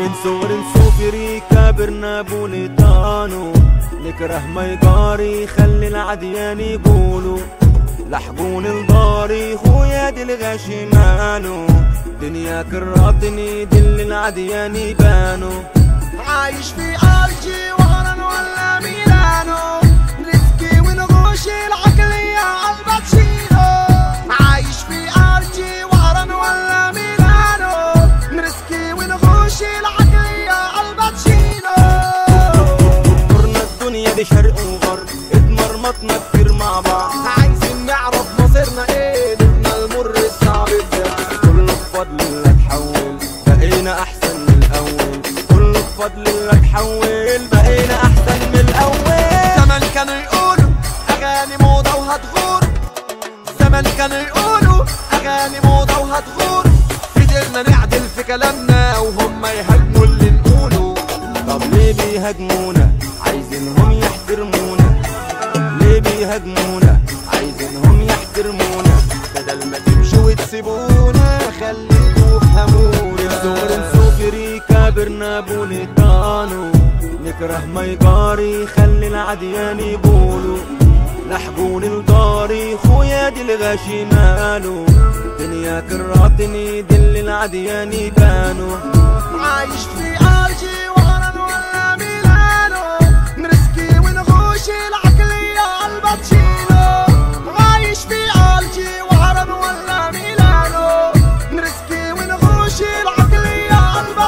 من صغر نسوفري كابرنا بوليتانو نكره ما يقاري خلي العديان يقولوا لحقون الضاري خويا دي الغاشي مالو دنيا كراتني دل العديان يبانو عايش في ارجي وهران ولا ميلانو رزقي ونغوشي العقلية الباتشينو عايش في ارجي وهران ولا ميلانو رزقي ونغوشي العقلية الباتشينو صرنا الدنيا دي شرق وغرب اتمرمطنا كتير مع بعض عايزين نعرف مصيرنا ايه نبنى المر الصعب ده كله بفضل الله تحول بقينا احسن من الاول كله بفضل الله تحول بقينا احسن من الاول زمان كانوا يقولوا اغاني موضة وهتغور زمان كانوا يقولوا اغاني موضة وهتغور قدرنا نعدل في كلامنا وهم يهاجموا اللي نقوله طب ليه بيهاجمونا عايزينهم يحترمونا ليه بيهاجمونا عايزينهم يحترمونا بدل ما تمشوا وتسيبونا خليكوا افهمونا صغر نسوفري كابرنا بوليتانو نكره ما يقاري خلي العديان يقولوا لحقون الضاري خويا دي الغاشي مالو دنيا كراتني دل العديان يبانو عايش في ارجي وهران ولا ميلانو نرسكي ونغوشي العقلية الباتشينو عايش في ارجي وهران ولا ميلانو نرسكي ونغوشي العقلية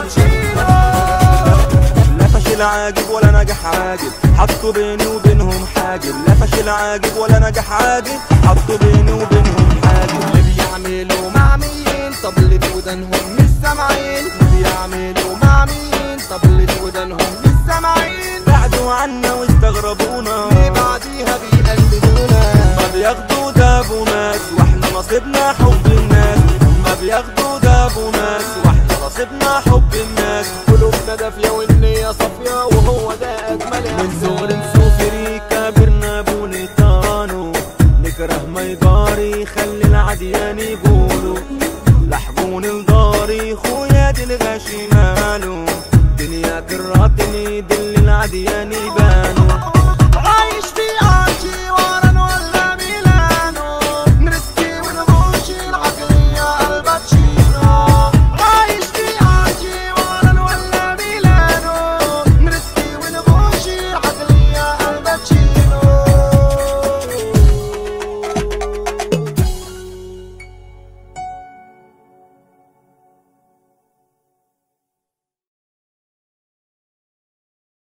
الباتشينو لا فشل عاجب ولا نجح عاجب حطوا بيني وبينهم حاجب لا فشل عاجب ولا نجح عاجب حطوا بيني وبينهم حاجب اللي بيعملوا مع مين طب اللي في ودانهم مش سامعين اللي بيعملوا مع مين طب اللي في ودانهم مش سامعين بعدوا عنا واستغربونا ليه بعديها بيقلدونا ما بياخدوا داب وناس واحنا نصيبنا حب الناس ما بياخدوا داب وناس واحنا نصيبنا حب الناس قلوبنا دافية والنية صافية وهو ده أجمل من صغر إحساس. نسوفري كابرنا بوليتانو نكره ما يضاري خلي العديان يقولوا لحقون الضاري خويا دي الغاشي مالو دنيا كراتني دل العديان يبانو